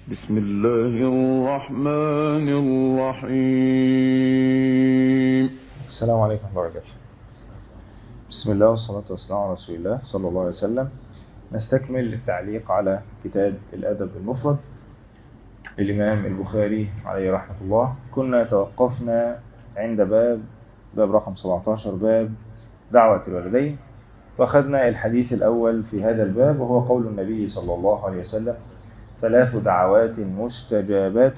بسم الله الرحمن الرحيم السلام عليكم ورحمة الله وبركاته بسم الله والصلاة والسلام على رسول الله صلى الله عليه وسلم نستكمل التعليق على كتاب الأدب المفرد للإمام البخاري عليه رحمة الله كنا توقفنا عند باب باب رقم 17 باب دعوة الوالدين وأخذنا الحديث الأول في هذا الباب وهو قول النبي صلى الله عليه وسلم ثلاث دعوات مستجابات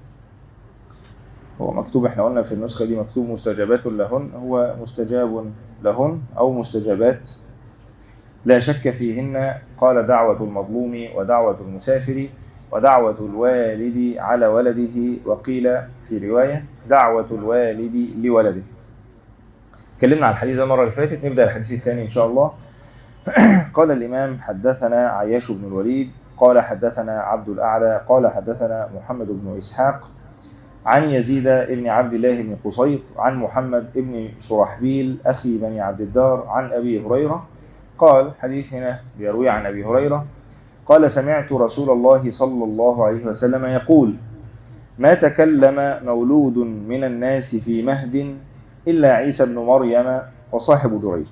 هو مكتوب احنا قلنا في النسخة دي مكتوب مستجابات لهن هو مستجاب لهن أو مستجابات لا شك فيهن قال دعوة المظلوم ودعوة المسافر ودعوة الوالد على ولده وقيل في رواية دعوة الوالد لولده اتكلمنا عن الحديث ده المرة اللي فاتت نبدأ الحديث الثاني إن شاء الله قال الإمام حدثنا عياش بن الوليد قال حدثنا عبد الأعلى قال حدثنا محمد بن إسحاق عن يزيد بن عبد الله بن قصيط عن محمد بن شرحبيل أخي بني عبد الدار عن أبي هريرة قال حديث هنا بيروي عن أبي هريرة قال سمعت رسول الله صلى الله عليه وسلم يقول ما تكلم مولود من الناس في مهد إلا عيسى بن مريم وصاحب جريج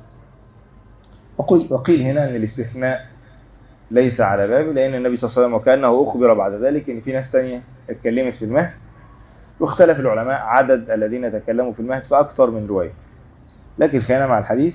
وقيل هنا أن الاستثناء ليس على باب لأن النبي صلى الله عليه وسلم وكأنه أخبر بعد ذلك أن في ناس تانية اتكلمت في المهد واختلف العلماء عدد الذين تكلموا في المهد في أكثر من رواية لكن خلينا مع الحديث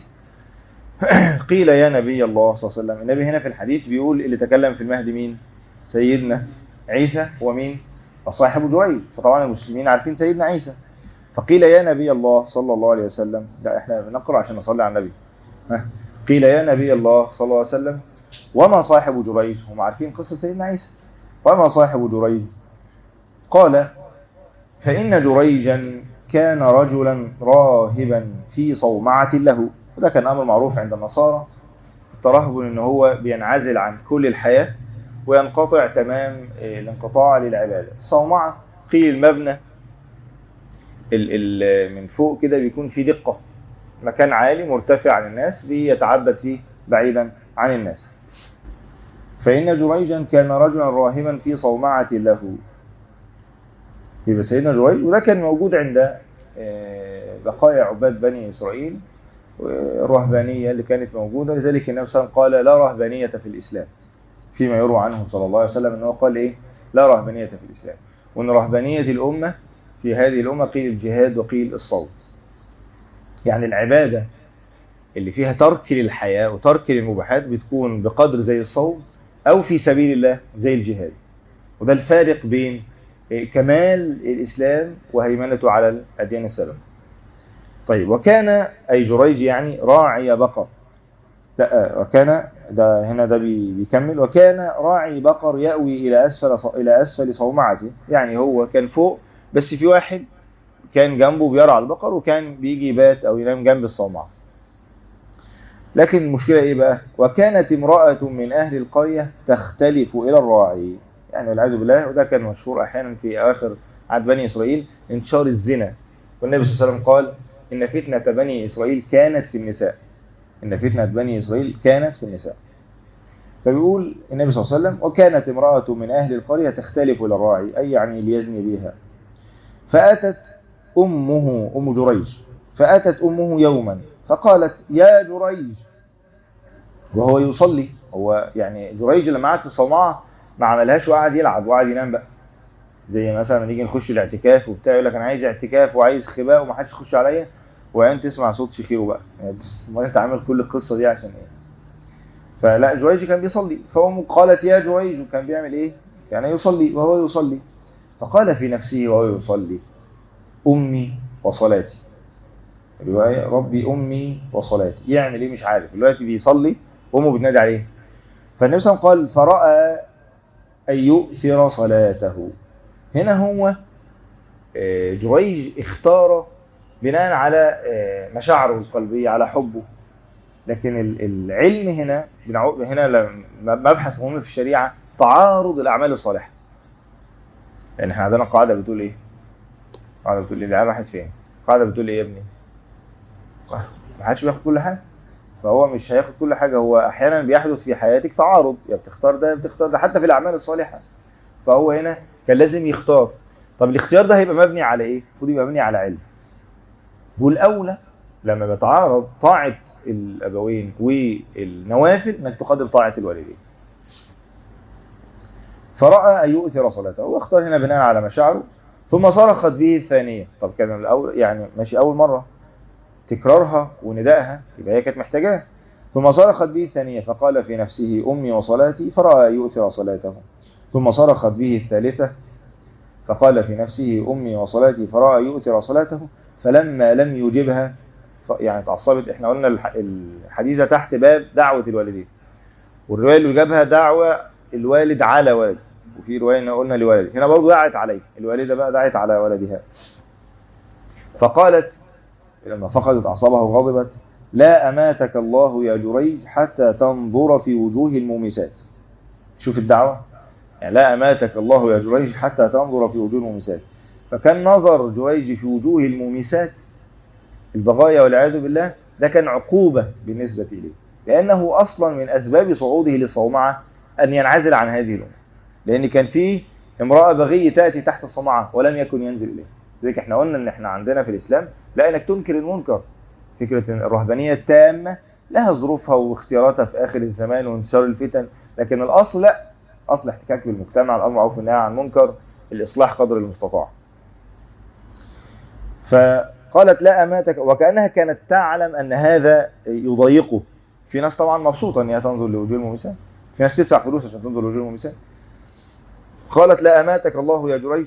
قيل يا نبي الله صلى الله عليه وسلم النبي هنا في الحديث بيقول اللي تكلم في المهد مين سيدنا عيسى ومين وصاحب جريج فطبعا المسلمين عارفين سيدنا عيسى فقيل يا نبي الله صلى الله عليه وسلم لا احنا بنقرأ عشان نصلي على النبي قيل يا نبي الله صلى الله عليه وسلم وما صاحب جريج هم عارفين قصة سيدنا عيسى وما صاحب جريج قال فإن جريجا كان رجلا راهبا في صومعة له وده كان أمر معروف عند النصارى الترهب ان هو بينعزل عن كل الحياة وينقطع تمام الانقطاع للعبادة الصومعة قيل المبنى ال ال من فوق كده بيكون في دقة مكان عالي مرتفع عن الناس بيتعبد فيه بعيدا عن الناس فإن جريجا كان رجلا راهبا في صومعة له يبقى سيدنا جريج وده كان موجود عند بقايا عباد بني إسرائيل الرهبانية اللي كانت موجودة لذلك النبي صلى الله عليه وسلم قال لا رهبانية في الإسلام فيما يروى عنه صلى الله عليه وسلم أنه قال إيه لا رهبانية في الإسلام وأن رهبانية الأمة في هذه الأمة قيل الجهاد وقيل الصوت يعني العبادة اللي فيها ترك للحياة وترك للمباحات بتكون بقدر زي الصوم أو في سبيل الله زي الجهاد وده الفارق بين كمال الإسلام وهيمنته على الأديان السلام طيب وكان أي جريج يعني راعي بقر لا وكان ده هنا ده بيكمل وكان راعي بقر يأوي إلى أسفل إلى أسفل صومعته يعني هو كان فوق بس في واحد كان جنبه بيرعى البقر وكان بيجي يبات أو ينام جنب الصومعة لكن المشكلة إيه بقى وكانت امرأة من أهل القرية تختلف إلى الراعي يعني والعياذ بالله وده كان مشهور أحيانا في أواخر عهد بني إسرائيل انتشار الزنا والنبي صلى الله عليه وسلم قال إن فتنة بني إسرائيل كانت في النساء إن فتنة بني إسرائيل كانت في النساء فبيقول النبي صلى الله عليه وسلم وكانت امرأة من أهل القرية تختلف إلى الراعي أي يعني ليزني بها فأتت أمه أم جريج فأتت أمه يوما فقالت يا جريج وهو يصلي هو يعني جريج لما قعد في الصومعة ما عملهاش وقعد يلعب وقعد ينام بقى زي مثلا نيجي نخش الاعتكاف وبتاع يقول لك انا عايز اعتكاف وعايز خباء وما حدش يخش عليا وانت تسمع صوت شيخيره بقى يعني امال انت عامل كل القصه دي عشان ايه فلا جريج كان بيصلي فامه قالت يا جريج وكان بيعمل ايه كان يصلي وهو يصلي فقال في نفسه وهو يصلي امي وصلاتي روايه ربي امي وصلاتي يعمل ايه مش عارف دلوقتي بيصلي وامه بتنادي عليه فالنبي صلى الله عليه وسلم قال فراى ان يؤثر صلاته هنا هو جريج اختار بناء على مشاعره القلبية على حبه لكن العلم هنا هنا مبحث مهم في الشريعة تعارض الأعمال الصالحة يعني احنا عندنا قاعدة بتقول ايه قاعدة بتقول ايه العيال راحت فين قاعدة بتقول ايه يا ابني ما حدش بياخد كل حاجة فهو مش هياخد كل حاجة هو احيانا بيحدث في حياتك تعارض يا بتختار ده يا بتختار ده حتى في الأعمال الصالحة فهو هنا كان لازم يختار طب الاختيار ده هيبقى مبني على ايه المفروض يبقى مبني على علم والاولى لما بيتعارض طاعه الابوين والنوافل انك تقدم طاعه الوالدين فراى ان يؤثر صلاته هو اختار هنا بناء على مشاعره ثم صرخت به الثانيه طب كان الاول يعني ماشي اول مره تكرارها وندائها يبقى هي كانت محتاجاه ثم صرخت به الثانيه فقال في نفسه امي وصلاتي فراى ان يؤثر صلاته ثم صرخت به الثالثه فقال في نفسه امي وصلاتي فراى ان يؤثر صلاته فلما لم يجبها ف- يعني اتعصبت احنا قلنا الح- الحديثه تحت باب دعوه الوالدين والروايه اللي جابها دعوه الوالد على ولد وفي روايه إن قلنا لولد هنا برضه دعت عليه الوالده بقى دعت على ولدها فقالت لما فقدت اعصابها وغضبت لا اماتك الله يا جريج حتى تنظر في وجوه المومسات شوف الدعوه يعني لا اماتك الله يا جريج حتى تنظر في وجوه المومسات فكان نظر جريج في وجوه المومسات البغايا والعياذ بالله ده كان عقوبة بالنسبة إليه لأنه أصلا من أسباب صعوده للصومعة أن ينعزل عن هذه الأمة لأن كان فيه امرأة بغية تأتي تحت الصومعة ولم يكن ينزل إليه لذلك احنا قلنا ان احنا عندنا في الإسلام لا انك تنكر المنكر فكرة إن الرهبانية التامة لها ظروفها واختياراتها في آخر الزمان وانتشار الفتن لكن الأصل لا أصل احتكاك بالمجتمع الأمر معروف والنهي عن المنكر الإصلاح قدر المستطاع فقالت لا أماتك وكأنها كانت تعلم أن هذا يضايقه في ناس طبعا مبسوطة أن هي تنظر لوجوه المومسات في ناس تدفع فلوس عشان تنظر لوجوه المومسات قالت لا أماتك الله يا جريج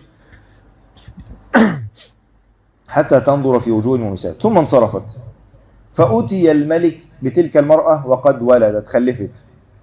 حتى تنظر في وجوه المومسات ثم انصرفت فأتي الملك بتلك المرأة وقد ولدت خلفت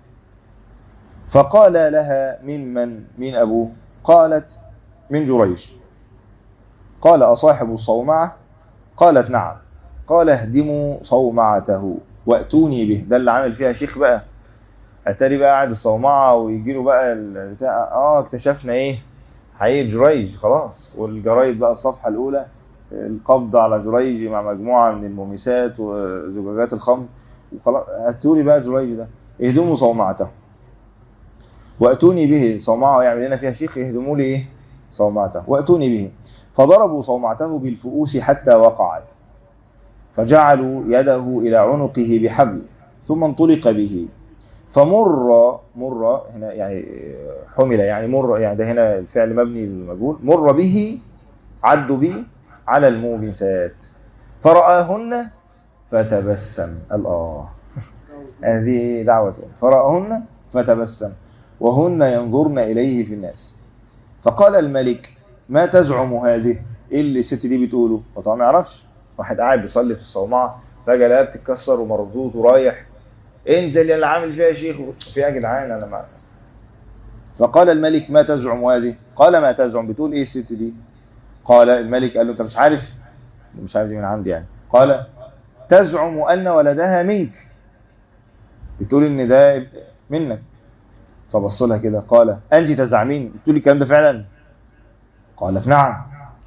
فقال لها ممن من أبوه قالت من جريج قال أصاحب الصومعة قالت نعم قال اهدموا صومعته واتوني به ده اللي عامل فيها شيخ بقى اتاري بقى قاعد الصومعة ويجي له بقى البتاع اه اكتشفنا ايه حقيقة جريج خلاص والجرايد بقى الصفحة الأولى القبض على جريج مع مجموعة من المومسات وزجاجات الخمر وخلاص هاتوني بقى جريج ده اهدموا صومعته واتوني به صومعه يعمل لنا فيها شيخ يهدموا لي ايه صومعته واتوني به فضربوا صومعته بالفؤوس حتى وقعت فجعلوا يده إلى عنقه بحبل ثم انطلق به فمر مر هنا يعني حمل يعني مر يعني ده هنا الفعل مبني للمجهول مر به عدوا به على المومسات فرآهن فتبسم الله هذه دعوته فرآهن فتبسم وهن ينظرن إليه في الناس فقال الملك ما تزعم هذه ايه اللي الست دي بتقوله فطبعا ما يعرفش واحد قاعد بيصلي في الصومعه فجاه لقاها بتتكسر ومردود ورايح انزل يا اللي عامل فيها يا شيخ في يا جدعان انا ما فقال الملك ما تزعم هذه قال ما تزعم بتقول ايه الست دي قال الملك قال له انت مش عارف مش عارف دي من عندي يعني قال تزعم ان ولدها منك بتقول ان ده منك فبص لها كده قال انت تزعمين بتقولي الكلام ده فعلا قالت نعم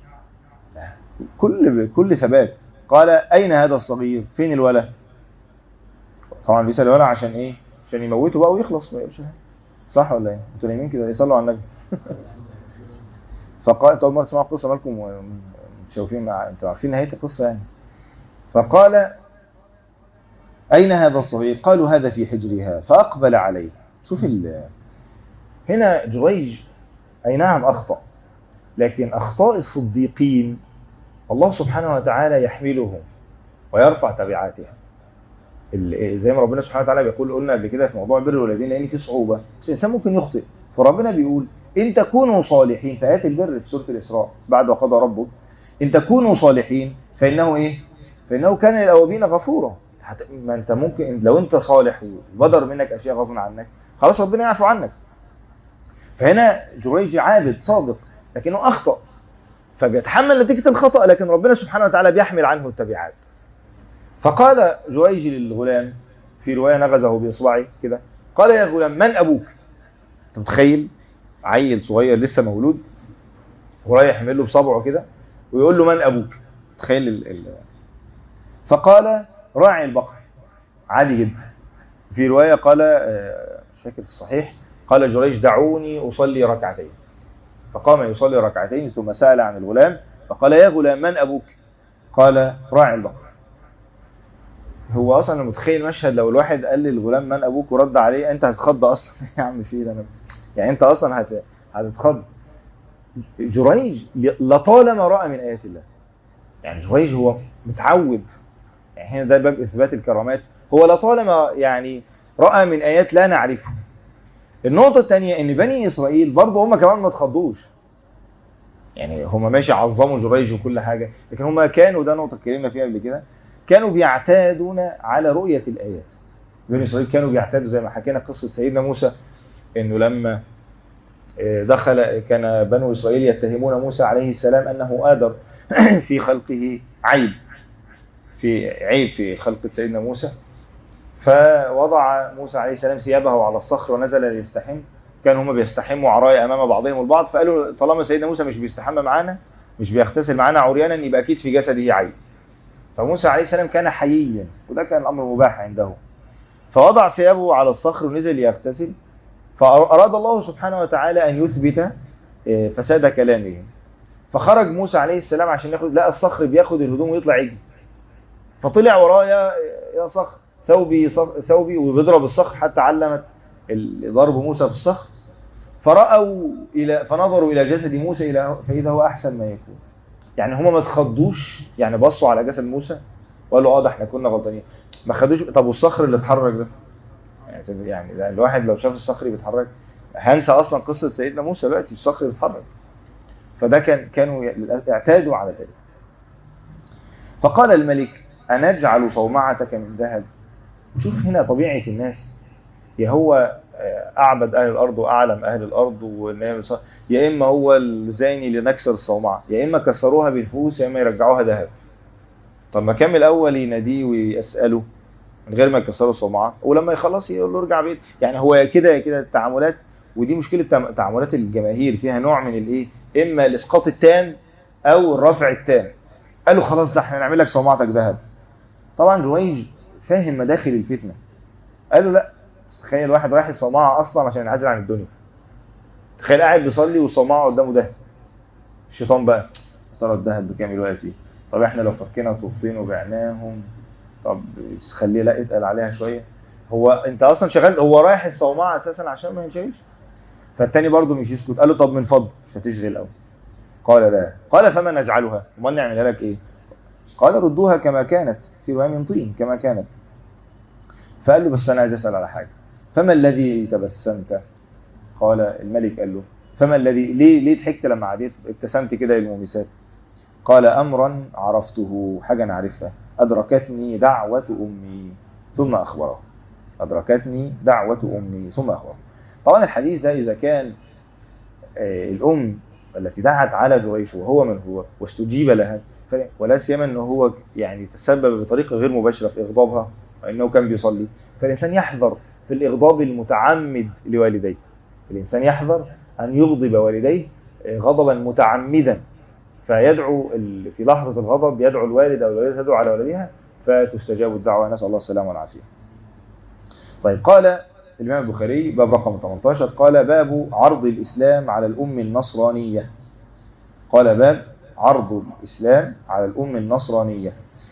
كل كل ثبات قال اين هذا الصغير فين الولد طبعا بيسال الولد عشان ايه عشان يموته بقى ويخلص ما يقولش صح ولا ايه انتوا نايمين كده يصلوا على النبي فقال اول مره تسمعوا القصه مالكم متشوفين مع انتوا عارفين نهايه القصه يعني فقال اين هذا الصغير قالوا هذا في حجرها فاقبل عليه شوف ال... هنا جريج اي نعم اخطأ لكن أخطاء الصديقين الله سبحانه وتعالى يحملهم ويرفع تبعاتها زي ما ربنا سبحانه وتعالى بيقول قلنا قبل كده في موضوع بر الوالدين لان في صعوبه بس الانسان ممكن يخطئ فربنا بيقول ان تكونوا صالحين في ايات البر في سوره الاسراء بعد وقضى ربك ان تكونوا صالحين فانه ايه فانه كان للاوابين غفورا ما انت ممكن لو انت صالح وبدر منك اشياء غصب عنك خلاص ربنا يعفو عنك فهنا جريج عابد صادق لكنه أخطأ فبيتحمل نتيجة الخطأ لكن ربنا سبحانه وتعالى بيحمل عنه التبعات فقال جريج للغلام في رواية نغزه بإصبعه كده قال يا غلام من أبوك أنت متخيل عيل صغير لسه مولود ورايح يحمل له بصبعه كده ويقول له من أبوك تخيل ال... ال... فقال راعي البقر عادي جدا في رواية قال مش فاكر الصحيح قال جريج دعوني أصلي ركعتين فقام يصلي ركعتين ثم سأل عن الغلام فقال يا غلام من أبوك قال راعي البقر هو اصلا متخيل مشهد لو الواحد قال للغلام من ابوك ورد عليه انت هتتخض اصلا يا عم في ده انا يعني انت اصلا هت... هتتخض جريج لطالما راى من ايات الله يعني جريج هو متعود يعني هنا ده باب اثبات الكرامات هو لطالما يعني راى من ايات لا نعرفها النقطه الثانيه ان بني اسرائيل برضه هم كمان ما اتخضوش يعني هم ماشي عظموا جريج وكل حاجه لكن هم كانوا ده نقطه اتكلمنا فيها قبل كده كانوا بيعتادون على رؤية الآيات بني إسرائيل كانوا بيعتادوا زي ما حكينا قصة سيدنا موسى إنه لما دخل كان بنو إسرائيل يتهمون موسى عليه السلام أنه آدر في خلقه عيب في عيب في خلقة سيدنا موسى فوضع موسى عليه السلام ثيابه على الصخر ونزل ليستحم كانوا هم بيستحموا عرايا أمام بعضهم البعض فقالوا طالما سيدنا موسى مش بيستحمى معانا مش بيغتسل معانا عريانا يبقى أكيد في جسده عيب فموسى عليه السلام كان حييا وده كان الأمر مباح عنده فوضع ثيابه على الصخر ونزل يغتسل فأراد الله سبحانه وتعالى أن يثبت فساد كلامهم فخرج موسى عليه السلام عشان ياخد لقى الصخر بياخد الهدوم ويطلع يجري فطلع وراه يا يا صخر ثوبي ثوبي وبيضرب الصخر حتى علمت ضرب موسى في الصخر فرأوا إلى فنظروا إلى جسد موسى إلى فإذا هو أحسن ما يكون يعني هما ما تخضوش يعني بصوا على جسد موسى وقالوا اه ده احنا كنا غلطانين ما خدوش طب والصخر اللي اتحرك ده يعني يعني ده الواحد لو شاف الصخر بيتحرك هنسى اصلا قصه سيدنا موسى دلوقتي الصخر بيتحرك فده كان كانوا اعتادوا على ذلك فقال الملك أنجعل صومعتك من ذهب شوف هنا طبيعة الناس يا هو أعبد أهل الأرض وأعلم أهل الأرض يا إما هو الزاني لنكسر الصومعة يا إما كسروها بالفلوس يا إما يرجعوها ذهب طب ما كان الأول يناديه ويسأله من غير ما يكسروا الصومعة ولما يخلص يقول له ارجع بيت يعني هو كده يا كده التعاملات ودي مشكلة تعاملات الجماهير فيها نوع من الإيه إما الإسقاط التام أو الرفع التام قالوا خلاص ده احنا نعمل لك صومعتك ذهب طبعا جويج فاهم مداخل الفتنة قالوا لا تخيل واحد رايح الصومعة أصلا عشان ينعزل عن الدنيا تخيل قاعد بيصلي والصومعة قدامه دهب الشيطان بقى ترى الذهب بكام دلوقتي طب احنا لو فكينا طوبتين وبعناهم طب خليه لا اتقل عليها شوية هو انت اصلا شغال هو رايح الصومعة اساسا عشان ما ينشغلش فالتاني برضه مش يسكت قال له طب من فضل مش هتشغل قوي قال لا قال فما نجعلها امال نعملها لك ايه قال ردوها كما كانت في روايه من طين كما كانت فقال له بس انا عايز اسال على حاجه فما الذي تبسمت قال الملك قال له فما الذي ليه ليه ضحكت لما عديت ابتسمت كده للمومسات قال امرا عرفته حاجه انا عارفها ادركتني دعوه امي ثم اخبره ادركتني دعوه امي ثم اخبره طبعا الحديث ده اذا كان الام التي دعت على جريش وهو من هو واستجيب لها ولا سيما انه هو يعني تسبب بطريقه غير مباشره في اغضابها وانه كان بيصلي فالانسان يحذر في الاغضاب المتعمد لوالديه الانسان يحذر ان يغضب والديه غضبا متعمدا فيدعو في لحظه الغضب يدعو الوالد او الوالده تدعو على ولدها فتستجاب الدعوه نسال الله السلامه والعافيه. طيب قال الإمام البخاري باب رقم 18 قال باب عرض الإسلام على الأم النصرانية قال باب عرض الإسلام على الأم النصرانية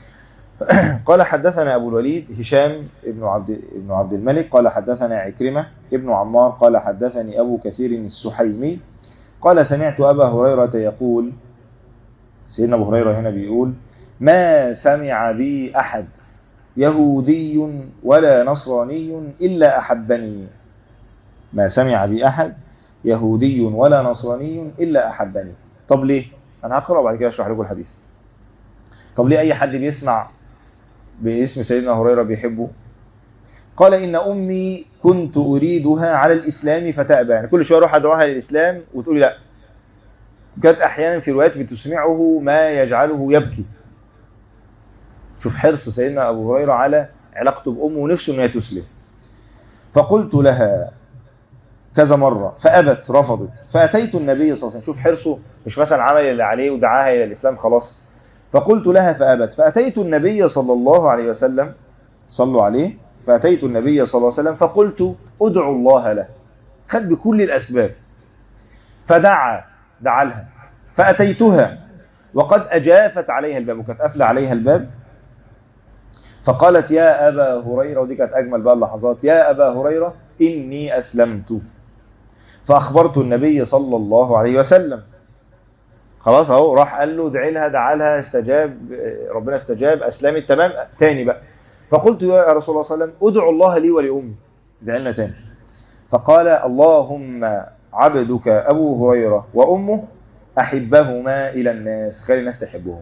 قال حدثنا أبو الوليد هشام ابن عبد, ابن عبد الملك قال حدثنا عكرمة ابن عمار قال حدثني أبو كثير السحيمي قال سمعت أبا هريرة يقول سيدنا أبو هريرة هنا بيقول ما سمع بي أحد يهودي ولا نصراني إلا أحبني ما سمع بي أحد يهودي ولا نصراني إلا أحبني طب ليه أنا هقرأ وبعد كده أشرح لكم الحديث طب ليه أي حد بيسمع باسم سيدنا هريرة بيحبه قال إن أمي كنت أريدها على الإسلام فتأبى يعني كل شوية أروح أدعوها للإسلام وتقولي لا كانت أحيانا في روايات بتسمعه ما يجعله يبكي شوف حرص سيدنا أبو هريرة على علاقته بأمه ونفسه أنها تسلم فقلت لها كذا مرة فأبت رفضت فأتيت النبي صلى الله عليه وسلم شوف حرصه مش مثلا عمل اللي عليه ودعاها إلى الإسلام خلاص فقلت لها فأبت فأتيت النبي صلى الله عليه وسلم صلوا عليه فأتيت النبي صلى الله عليه وسلم فقلت ادعوا الله له خد بكل الأسباب فدعا دعا لها فأتيتها وقد أجافت عليها الباب وكانت قافلة عليها الباب فقالت يا أبا هريرة ودي كانت أجمل بقى اللحظات يا أبا هريرة إني أسلمت فأخبرت النبي صلى الله عليه وسلم خلاص اهو راح قال له ادعي لها دعا لها استجاب ربنا استجاب اسلمت تمام تاني بقى فقلت يا رسول الله صلى الله عليه وسلم ادعو الله لي ولامي ادعي لنا تاني فقال اللهم عبدك ابو هريره وامه احبهما الى الناس خلي الناس تحبهم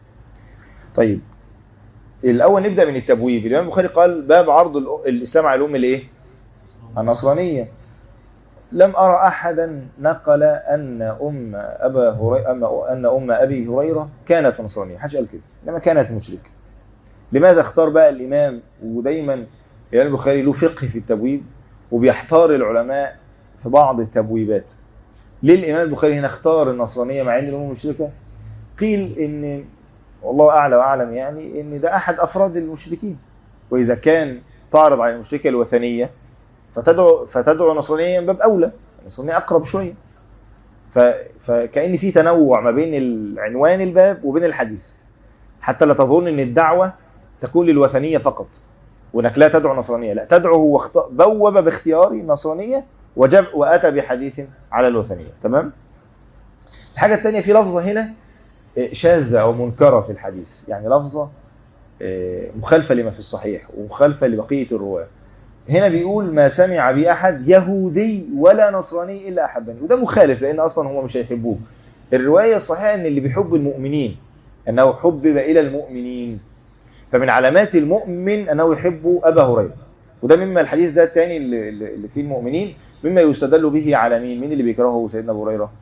طيب الاول نبدا من التبويب الامام البخاري قال باب عرض الاسلام على الام الايه النصرانيه لم أرى أحدا نقل أن أم أبا هريرة أن أم أبي هريرة كانت نصرانية حاجة قال كده إنما كانت مشركة لماذا اختار بقى الإمام ودايما الإمام البخاري له فقه في التبويب وبيحتار العلماء في بعض التبويبات ليه الإمام البخاري هنا اختار النصرانية مع أن الأم مشركة قيل إن والله أعلى وأعلم يعني إن ده أحد أفراد المشركين وإذا كان تعرض على المشركة الوثنية فتدعو فتدعو نصرانيا من باب اولى النصرانيه اقرب شويه ف... فكأن في تنوع ما بين العنوان الباب وبين الحديث حتى لا تظن ان الدعوه تكون للوثنيه فقط وانك لا تدعو نصرانيه لا تدعو هو اخت... بوب باختياره النصرانيه وجب واتى بحديث على الوثنيه تمام الحاجه الثانيه في لفظه هنا شاذه او منكره في الحديث يعني لفظه مخالفه لما في الصحيح ومخالفه لبقيه الرواه هنا بيقول ما سمع بي أحد يهودي ولا نصراني إلا أحبني وده مخالف لأن أصلا هم مش هيحبوه الرواية الصحيحة أن اللي بيحب المؤمنين أنه حبب إلى المؤمنين فمن علامات المؤمن أنه يحب أبا هريرة وده مما الحديث ده الثاني اللي, اللي فيه المؤمنين مما يستدل به على مين مين اللي بيكرهه سيدنا أبو هريرة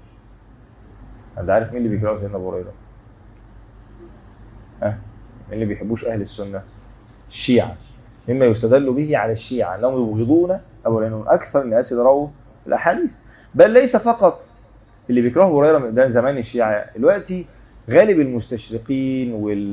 أنت عارف مين اللي بيكرهه سيدنا أبو هريرة أه مين اللي بيحبوش أهل السنة الشيعة مما يستدل به على الشيعة أنهم يبغضون أو لأنهم أكثر الناس يروا الأحاديث بل ليس فقط اللي بيكرهوا هريرة ده زمان الشيعة دلوقتي غالب المستشرقين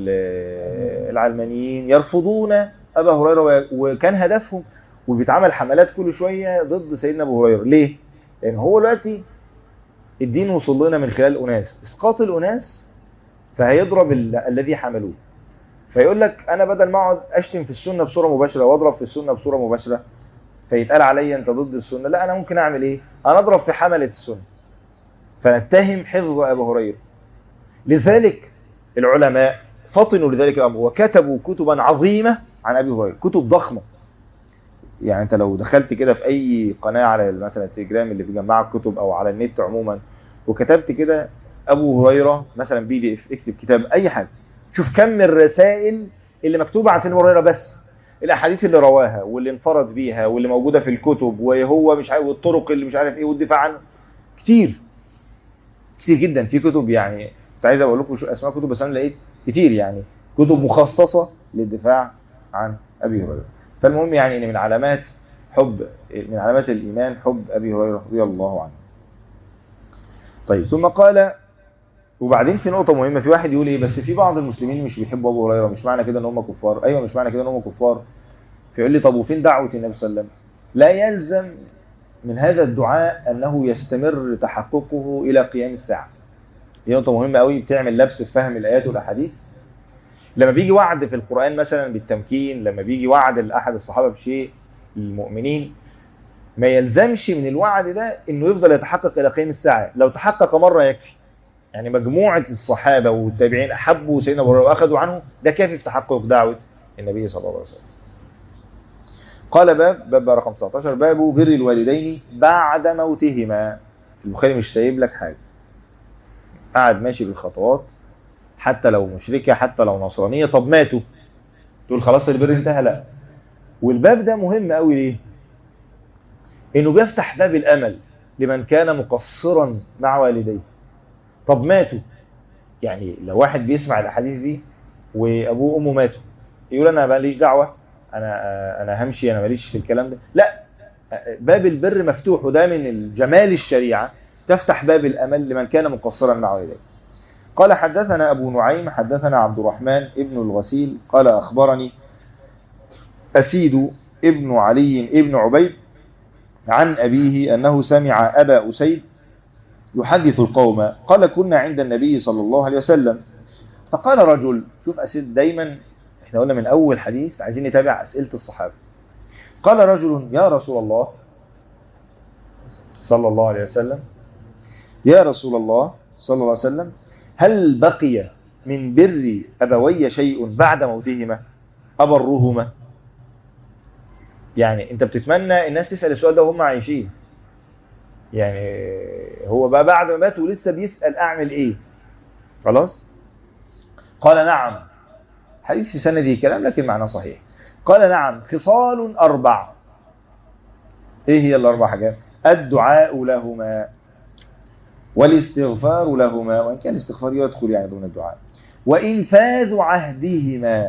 والعلمانيين يرفضون أبا هريرة وكان هدفهم وبيتعمل حملات كل شوية ضد سيدنا أبو هريرة ليه؟ لأن هو دلوقتي الدين وصل لنا من خلال أناس إسقاط الأناس فهيضرب الذي حملوه فيقول لك انا بدل ما اقعد اشتم في السنه بصوره مباشره واضرب في السنه بصوره مباشره فيتقال عليا انت ضد السنه لا انا ممكن اعمل ايه انا اضرب في حمله السنه فنتهم حفظ ابو هريره لذلك العلماء فطنوا لذلك الامر وكتبوا كتبا عظيمه عن ابي هريره كتب ضخمه يعني انت لو دخلت كده في اي قناه على مثلا التليجرام اللي بيجمع الكتب او على النت عموما وكتبت كده ابو هريره مثلا بي دي اف اكتب كتاب اي حاجه شوف كم الرسائل اللي مكتوبة عن سيدنا هريرة بس الاحاديث اللي رواها واللي انفرد بيها واللي موجودة في الكتب وهو مش عارف والطرق اللي مش عارف ايه والدفاع عنه كتير كتير جدا في كتب يعني كنت عايز اقول لكم اسماء كتب بس انا لقيت كتير يعني كتب مخصصة للدفاع عن ابي هريرة فالمهم يعني ان من علامات حب من علامات الايمان حب ابي هريرة رضي الله عنه طيب ثم قال وبعدين في نقطة مهمة في واحد يقول ايه بس في بعض المسلمين مش بيحبوا ابو هريرة مش معنى كده ان هم كفار ايوه مش معنى كده ان هم كفار فيقول لي طب وفين دعوة النبي صلى الله عليه وسلم لا يلزم من هذا الدعاء انه يستمر تحققه الى قيام الساعة دي نقطة مهمة قوي بتعمل لبس في فهم الايات والاحاديث لما بيجي وعد في القرآن مثلا بالتمكين لما بيجي وعد لأحد الصحابة بشيء للمؤمنين ما يلزمش من الوعد ده انه يفضل يتحقق الى قيام الساعة لو تحقق مرة يكفي يعني مجموعة الصحابة والتابعين أحبوا سيدنا أبو هريرة وأخذوا عنه ده كافي في تحقق دعوة النبي صلى الله عليه وسلم قال باب باب رقم 19 باب بر الوالدين بعد موتهما البخاري مش سايب لك حاجة قاعد ماشي بالخطوات حتى لو مشركة حتى لو نصرانية طب ماتوا تقول خلاص البر انتهى لا والباب ده مهم قوي ليه انه بيفتح باب الامل لمن كان مقصرا مع والديه طب ماتوا يعني لو واحد بيسمع الاحاديث دي وابوه وامه ماتوا يقول انا ماليش دعوه انا انا همشي انا ماليش في الكلام ده لا باب البر مفتوح وده من الجمال الشريعه تفتح باب الامل لمن كان مقصرا مع والديه قال حدثنا ابو نعيم حدثنا عبد الرحمن ابن الغسيل قال اخبرني اسيد ابن علي ابن عبيد عن ابيه انه سمع ابا اسيد يحدث القوم قال كنا عند النبي صلى الله عليه وسلم فقال رجل شوف أسئلة دايما احنا قلنا من أول حديث عايزين نتابع أسئلة الصحابة قال رجل يا رسول الله صلى الله عليه وسلم يا رسول الله صلى الله عليه وسلم هل بقي من بر أبوي شيء بعد موتهما أبرهما يعني انت بتتمنى الناس تسأل السؤال ده وهم عايشين يعني هو بقى بعد ما مات ولسه بيسأل اعمل ايه خلاص قال نعم حديث في سنده كلام لكن معناه صحيح قال نعم خصال أربع ايه هي الأربع حاجات الدعاء لهما والاستغفار لهما وإن كان الاستغفار يدخل يعني ضمن الدعاء وإنفاذ عهدهما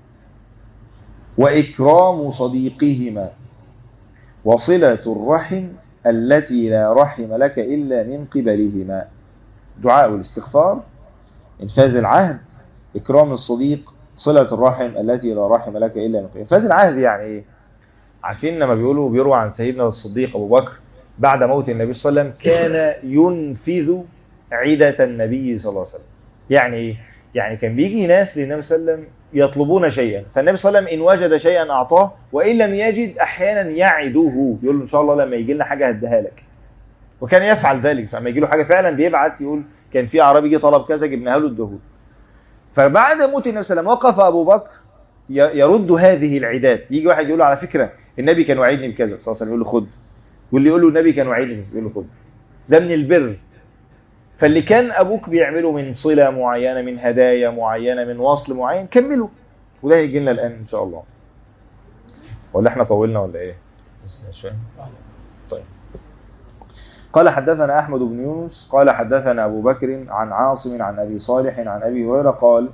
وإكرام صديقهما وصلة الرحم التي لا رحم لك إلا من قبلهما دعاء الاستغفار إنفاذ العهد إكرام الصديق صلة الرحم التي لا رحم لك إلا من قبلهما إنفاذ العهد يعني إيه؟ عارفين لما بيقولوا بيروى عن سيدنا الصديق أبو بكر بعد موت النبي صلى الله عليه وسلم كان ينفذ عدة النبي صلى الله عليه وسلم يعني إيه؟ يعني كان بيجي ناس للنبي صلى الله عليه وسلم يطلبون شيئا فالنبي صلى الله عليه وسلم إن وجد شيئا أعطاه وإن لم يجد أحيانا يعده يقول له إن شاء الله لما يجي لنا حاجة هديها لك وكان يفعل ذلك لما يجي له حاجة فعلا بيبعت يقول كان في أعرابي جه طلب كذا جبناها له الدهور فبعد موت النبي صلى الله عليه وسلم وقف أبو بكر يرد هذه العدات يجي واحد يقول له على فكرة النبي كان وعدني بكذا صلى الله عليه وسلم يقول له خد واللي يقول له النبي كان وعدني يقول له خد ده من البر فاللي كان أبوك بيعمله من صلة معينة من هدايا معينة من وصل معين كمله وده هيجي لنا الآن إن شاء الله ولا احنا طولنا ولا ايه شوية طيب قال حدثنا أحمد بن يونس قال حدثنا أبو بكر عن عاصم عن أبي صالح عن أبي هريرة قال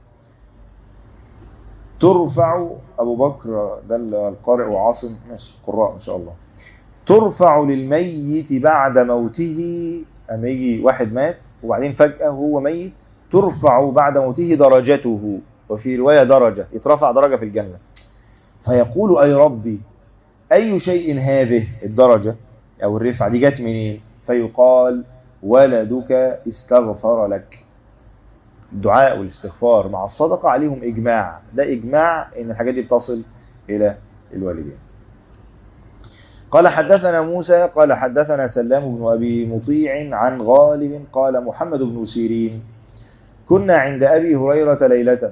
ترفع أبو بكر ده القارئ وعاصم ماشي قراء إن شاء الله ترفع للميت بعد موته أما يجي واحد مات وبعدين فجأة هو ميت ترفع بعد موته درجته وفي رواية درجة يترفع درجة في الجنة فيقول أي ربي أي شيء هذه الدرجة أو الرفعة دي جت منين فيقال ولدك استغفر لك الدعاء والاستغفار مع الصدقة عليهم إجماع ده إجماع إن الحاجات دي بتصل إلى الوالدين قال حدثنا موسى قال حدثنا سلام بن أبي مطيع عن غالب قال محمد بن سيرين كنا عند أبي هريرة ليلة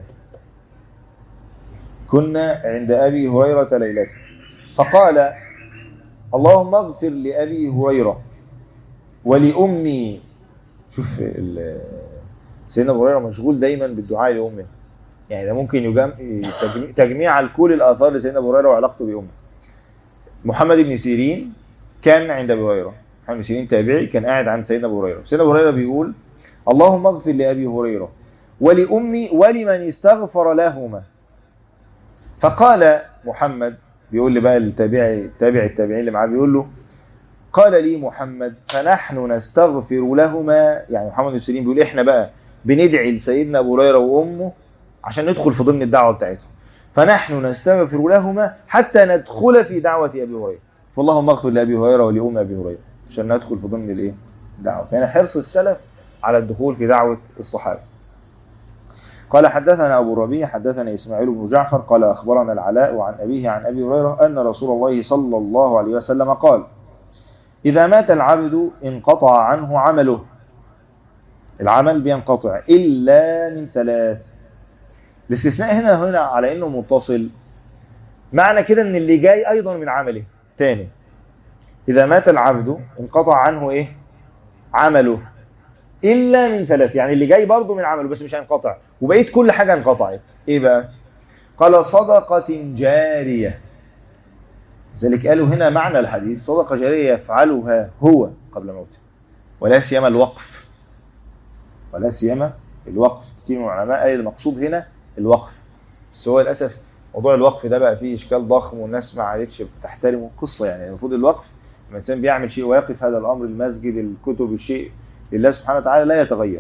كنا عند أبي هريرة ليلة فقال اللهم اغفر لأبي هريرة ولأمي شوف سيدنا أبو هريرة مشغول دايما بالدعاء لأمه يعني ده ممكن يجمع تجميع على كل الآثار لسيدنا أبو هريرة وعلاقته بأمه محمد بن سيرين كان عند أبي هريرة محمد بن سيرين تابعي كان قاعد عند سيدنا أبو هريرة سيدنا أبو هريرة بيقول اللهم اغفر لأبي هريرة ولأمي ولمن استغفر لهما فقال محمد بيقول لي بقى التابعي التابع التابعين اللي معاه بيقول له قال لي محمد فنحن نستغفر لهما يعني محمد بن سيرين بيقول احنا بقى بندعي لسيدنا ابو هريره وامه عشان ندخل في ضمن الدعوه بتاعتهم فنحن نستغفر لهما حتى ندخل في دعوه ابي هريره فاللهم اغفر لابي هريره ولام ابي هريره عشان ندخل في ضمن الايه الدعوه فهنا حرص السلف على الدخول في دعوه الصحابه قال حدثنا أبو ربيع حدثنا إسماعيل بن جعفر قال أخبرنا العلاء عن أبيه عن أبي هريرة أن رسول الله صلى الله عليه وسلم قال إذا مات العبد انقطع عنه عمله العمل بينقطع إلا من ثلاث الاستثناء هنا هنا على أنه متصل معنى كده أن اللي جاي أيضا من عمله تاني إذا مات العبد انقطع عنه إيه عمله إلا من ثلاث يعني اللي جاي برضه من عمله بس مش هينقطع وبقيت كل حاجة انقطعت إيه بقى قال صدقة جارية ذلك قالوا هنا معنى الحديث صدقة جارية يفعلها هو قبل موته ولا سيما الوقف ولا سيما الوقف كثير من العلماء قال المقصود هنا الوقف بس هو للأسف موضوع الوقف ده بقى فيه إشكال ضخم والناس ما عادتش بتحترمه قصة يعني المفروض الوقف لما الإنسان بيعمل شيء ويقف هذا الأمر المسجد الكتب الشيء لله سبحانه وتعالى لا يتغير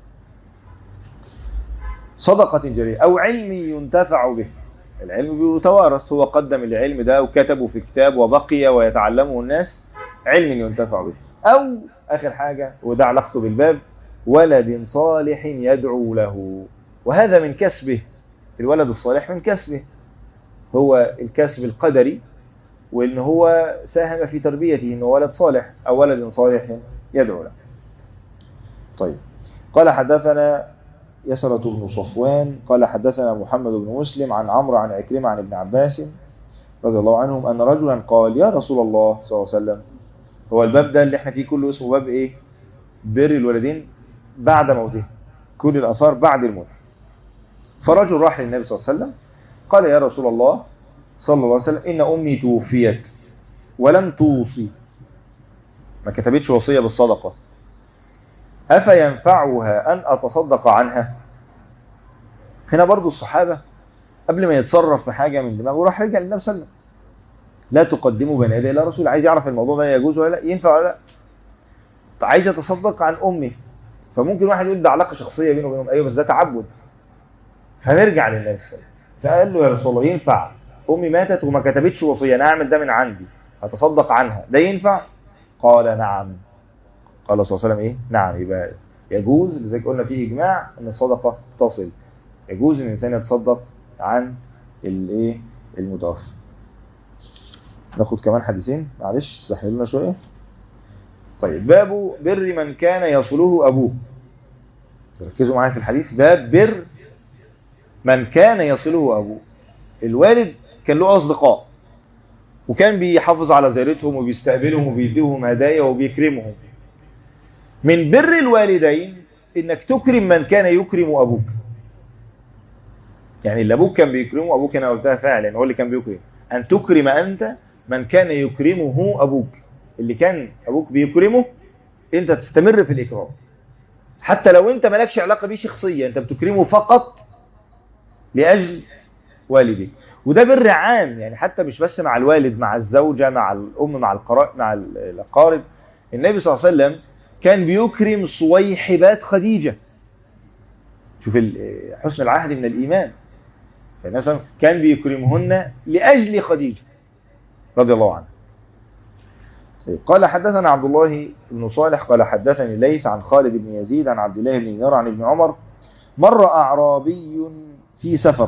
صدقة جارية أو علم ينتفع به العلم بيتوارث هو قدم العلم ده وكتبه في كتاب وبقي ويتعلمه الناس علم ينتفع به أو آخر حاجة وده علاقته بالباب ولد صالح يدعو له وهذا من كسبه الولد الصالح من كسبه هو الكسب القدري وإن هو ساهم في تربيته إنه ولد صالح أو ولد صالح يدعو له طيب قال حدثنا يسرة بن صفوان قال حدثنا محمد بن مسلم عن عمرو عن عكرمة عن ابن عباس رضي الله عنهم أن رجلا قال يا رسول الله صلى الله عليه وسلم هو الباب ده اللي احنا فيه كله اسمه باب ايه بر الوالدين بعد موته كل الآثار بعد الموت فرجل راح للنبي صلى الله عليه وسلم قال يا رسول الله صلى الله عليه وسلم إن أمي توفيت ولم توصي ما كتبتش وصية بالصدقة أفينفعها أن أتصدق عنها هنا برضو الصحابة قبل ما يتصرف في حاجة من دماغه راح رجع للنبي صلى الله عليه وسلم لا تقدموا بين يدي الله رسول عايز يعرف الموضوع ده يجوز ولا لا ينفع ولا لا عايز يتصدق عن امي فممكن واحد يقول ده علاقه شخصيه بينه وبينهم ايوه بس ده تعبد فنرجع للنبي صلى الله عليه وسلم فقال له يا رسول الله ينفع امي ماتت وما كتبتش وصيه انا اعمل ده من عندي هتصدق عنها ده ينفع قال نعم قال صلى الله عليه وسلم ايه نعم يبقى يجوز لذلك قلنا في اجماع ان الصدقه تصل يجوز ان الانسان يتصدق عن الايه المتوفى ناخد كمان حديثين معلش استحملونا شويه طيب باب بر من كان يصله ابوه ركزوا معايا في الحديث باب بر من كان يصله ابوه الوالد كان له اصدقاء وكان بيحافظ على زيارتهم وبيستقبلهم وبيديهم هدايا وبيكرمهم من بر الوالدين انك تكرم من كان يكرم ابوك يعني اللي ابوك كان بيكرمه ابوك انا قلتها فعلا هو اللي كان بيكرم ان تكرم انت من كان يكرمه ابوك اللي كان ابوك بيكرمه انت تستمر في الاكرام حتى لو انت مالكش علاقه بيه شخصيه انت بتكرمه فقط لاجل والديك وده بر عام يعني حتى مش بس مع الوالد مع الزوجه مع الام مع القراء مع الاقارب النبي صلى الله عليه وسلم كان بيكرم صويحبات خديجه شوف حسن العهد من الايمان فالنبي صلى الله عليه وسلم كان بيكرمهن لاجل خديجه رضي الله عنها قال حدثنا عبد الله بن صالح قال حدثني ليث عن خالد بن يزيد عن عبد الله بن دينار عن ابن عمر مر أعرابي في سفر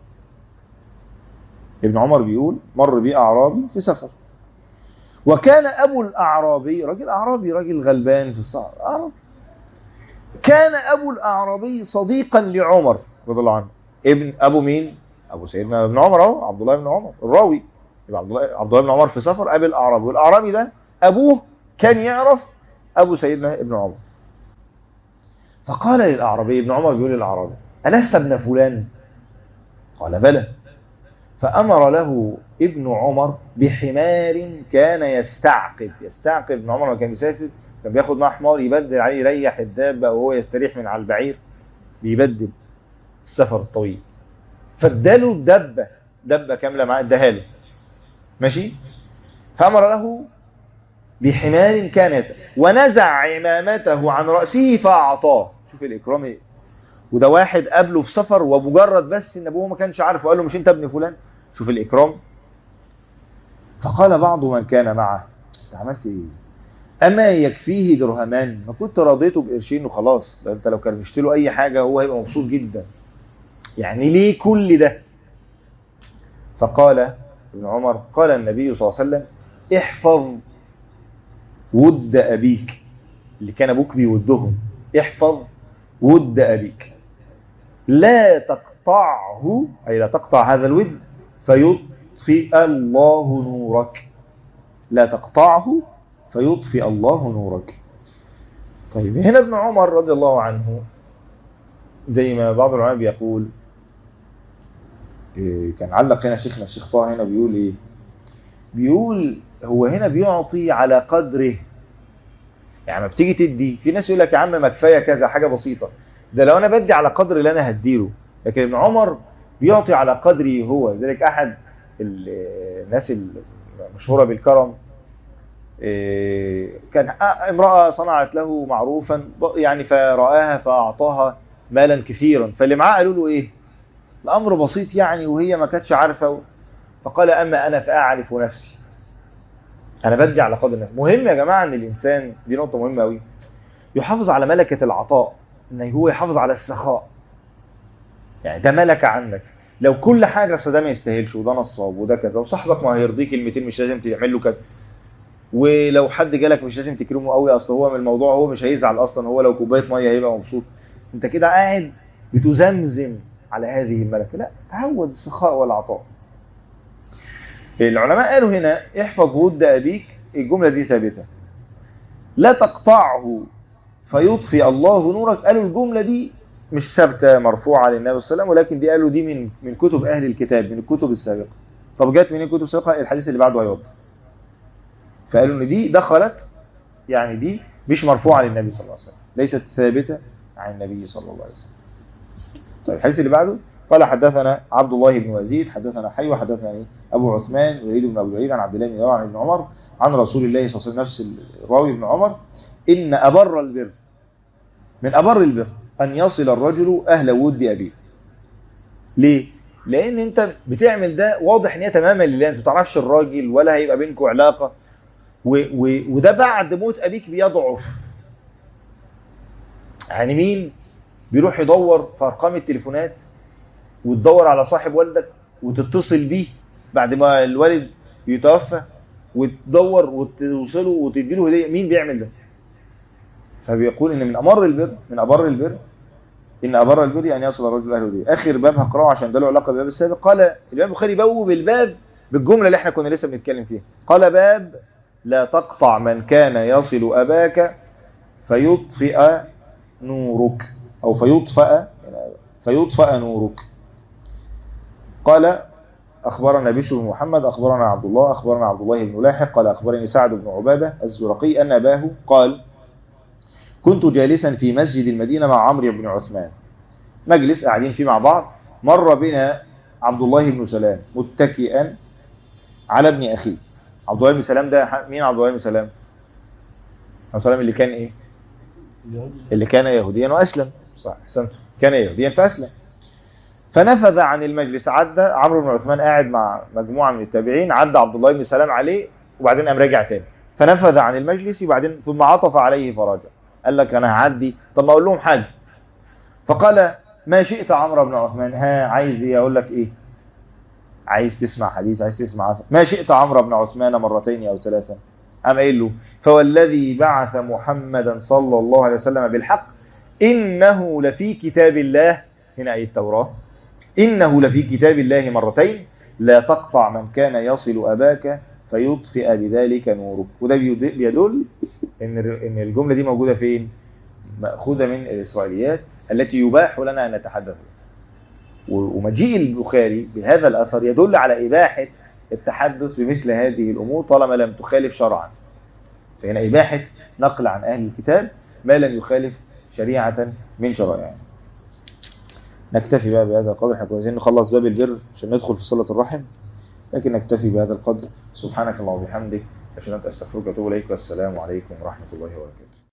ابن عمر بيقول مر بي أعرابي في سفر وكان أبو الأعرابي راجل أعرابي راجل غلبان في الصحراء أعرابي كان أبو الأعرابي صديقا لعمر رضي الله عنه ابن أبو مين؟ أبو سيدنا ابن عمر أهو عبد الله بن عمر الراوي يبقى عبد الله عبد الله بن عمر في سفر قابل اعرابي والاعرابي ده ابوه كان يعرف ابو سيدنا ابن عمر فقال للاعرابي ابن عمر بيقول للاعرابي الست ابن فلان قال بلى فامر له ابن عمر بحمار كان يستعقب يستعقب ابن عمر لما كان بيسافر كان بياخد معاه حمار يبدل عليه يريح الدابه وهو يستريح من على البعير بيبدل السفر الطويل فاداله الدبه دبه كامله معاه اداها له ماشي فأمر له بحمار كان يسأل ونزع عمامته عن رأسه فأعطاه شوف الإكرام إيه وده واحد قابله في سفر ومجرد بس ان ابوه ما كانش عارف وقال له مش انت ابن فلان شوف الإكرام فقال بعض من كان معه انت عملت ايه اما يكفيه درهمان ما كنت رضيته بقرشين وخلاص ده انت لو كرمشت له اي حاجه هو هيبقى مبسوط جدا يعني ليه كل ده فقال ابن عمر قال النبي صلى الله عليه وسلم احفظ ود أبيك اللي كان أبوك بيودهم احفظ ود أبيك لا تقطعه أي لا تقطع هذا الود فيطفئ الله نورك لا تقطعه فيطفئ الله نورك طيب هنا ابن عمر رضي الله عنه زي ما بعض العلماء بيقول كان علق هنا شيخنا الشيخ طه هنا بيقول ايه بيقول هو هنا بيعطي على قدره يعني ما بتيجي تدي في ناس يقول لك يا عم ما كفايه كذا حاجه بسيطه ده لو انا بدي على قدر اللي انا هديله لكن ابن عمر بيعطي على قدره هو لذلك احد الناس المشهوره بالكرم كان امراه صنعت له معروفا يعني فرآها فاعطاها مالا كثيرا فاللي معاه قالوا له ايه الأمر بسيط يعني وهي ما كانتش عارفة فقال أما أنا فأعرف نفسي انا بدي على قدر النفس مهم يا جماعه ان الانسان دي نقطه مهمه قوي يحافظ على ملكه العطاء ان هو يحافظ على السخاء يعني ده ملكه عندك لو كل حاجه اصل ده ما يستاهلش وده نصاب وده كذا وصاحبك ما هيرضيه كلمتين مش لازم تعمل له كذا ولو حد جالك مش لازم تكرمه قوي اصل هو من الموضوع هو مش هيزعل اصلا هو لو كوبايه ميه هيبقى مبسوط انت كده قاعد بتزمزم على هذه الملكه لا تعود السخاء والعطاء العلماء قالوا هنا احفظ ود ابيك الجمله دي ثابته لا تقطعه فيطفئ الله نورك قالوا الجمله دي مش ثابته مرفوعه للنبي صلى الله عليه وسلم ولكن دي قالوا دي من من كتب اهل الكتاب من الكتب السابقه طب جت من الكتب السابقه الحديث اللي بعده هيوضح فقالوا ان دي دخلت يعني دي مش مرفوعه للنبي صلى الله عليه وسلم ليست ثابته عن النبي صلى الله عليه وسلم طيب الحديث اللي بعده قال حدثنا عبد الله بن وزيد حدثنا حي وحدثني ابو عثمان وليد بن ابي الوليد عن عبد الله بن عن ابن عمر عن رسول الله صلى الله عليه وسلم نفس الراوي ابن عمر ان ابر البر من ابر البر ان يصل الرجل اهل ود ابيه ليه لان انت بتعمل ده واضح ان هي تماما لله انت ما تعرفش الراجل ولا هيبقى بينكم علاقه و و وده بعد موت ابيك بيضعف يعني مين بيروح يدور في ارقام التليفونات وتدور على صاحب والدك وتتصل بيه بعد ما الوالد يتوفى وتدور وتوصله وتديله هديه مين بيعمل ده فبيقول ان من امر البر من ابر البر ان ابر البر يعني يصل الرجل اهله دي اخر باب هقراه عشان ده له علاقه بالباب السابق قال الامام البخاري بوب الباب بالجمله اللي احنا كنا لسه بنتكلم فيها قال باب لا تقطع من كان يصل اباك فيطفئ نورك او فيطفأ فيطفأ نورك قال أخبرنا بشر بن محمد أخبرنا عبد الله أخبرنا عبد الله بن لاحق قال أخبرني سعد بن عبادة الزرقي أن أباه قال كنت جالسا في مسجد المدينة مع عمرو بن عثمان مجلس قاعدين فيه مع بعض مر بنا عبد الله بن سلام متكئا على ابن أخيه عبد الله بن سلام ده مين عبد الله بن سلام؟ عبد سلام اللي كان إيه؟ اللي كان يهوديا وأسلم صح أحسنت كان يهوديا فأسلم فنفذ عن المجلس عدى عمرو بن عثمان قاعد مع مجموعة من التابعين عدى عبد الله بن سلام عليه وبعدين قام راجع تاني فنفذ عن المجلس وبعدين ثم عطف عليه فرجع قال لك انا هعدي طب ما اقول لهم حاجه فقال ما شئت عمرو بن عثمان ها عايز ايه اقول لك ايه عايز تسمع حديث عايز تسمع أثر. ما شئت عمرو بن عثمان مرتين او ثلاثا قام قايل له فوالذي بعث محمدا صلى الله عليه وسلم بالحق انه لفي كتاب الله هنا اي التوراه إنه لفي كتاب الله مرتين لا تقطع من كان يصل أباك فيطفئ بذلك نورك وده بيدل إن إن الجملة دي موجودة فين؟ مأخوذة من الإسرائيليات التي يباح لنا أن نتحدث ومجيء البخاري بهذا الأثر يدل على إباحة التحدث بمثل هذه الأمور طالما لم تخالف شرعا فهنا إباحة نقل عن أهل الكتاب ما لم يخالف شريعة من شرائعهم نكتفي بقى بهذا القدر احنا كنا عايزين نخلص باب البر عشان ندخل في صلة الرحم لكن نكتفي بهذا القدر سبحانك اللهم وبحمدك أشهد أن لا إله إلا أنت أستغفرك وأتوب إليك والسلام عليكم ورحمة الله وبركاته